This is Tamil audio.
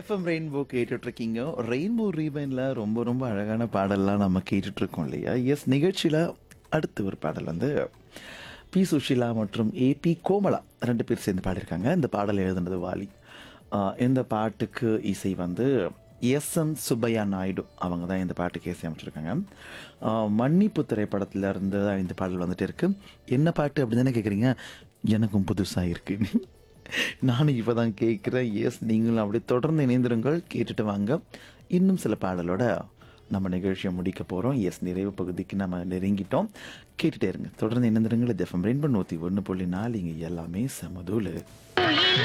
எஃப்எம் ரெயின்போ கேட்டுட்டு இருக்கீங்க ரெயின்போ ரீபைன்ல ரொம்ப ரொம்ப அழகான பாடல்லாம் நம்ம கேட்டுட்டு இருக்கோம் இல்லையா எஸ் நிகழ்ச்சியில அடுத்து ஒரு பாடல் வந்து பி சுஷிலா மற்றும் ஏபி கோமலா ரெண்டு பேர் சேர்ந்து பாடியிருக்காங்க இந்த பாடல் எழுதுனது வாலி ஆஹ் இந்த பாட்டுக்கு இசை வந்து எஸ் எம் சுப்பையா நாயுடு அவங்க தான் இந்த பாட்டுக்கு இசை அமைச்சிருக்காங்க ஆஹ் மன்னிப்பு திரைப்படத்துல இருந்து தான் இந்த பாடல் வந்துட்டு இருக்கு என்ன பாட்டு அப்படின்னு தானே கேட்குறீங்க எனக்கும் புதுசாக இருக்கு நானும் இப்போ தான் கேட்குறேன் எஸ் நீங்களும் அப்படி தொடர்ந்து இணைந்திருங்கள் கேட்டுட்டு வாங்க இன்னும் சில பாடலோட நம்ம நிகழ்ச்சியை முடிக்க போகிறோம் எஸ் நிறைவு பகுதிக்கு நம்ம நெருங்கிட்டோம் கேட்டுட்டே இருங்க தொடர்ந்து இணைந்திருங்கள் ஜெஃபம் ரெயின்போ நூற்றி ஒன்று புள்ளி நாலு இங்கே எல்லாமே சமதூள் குயில்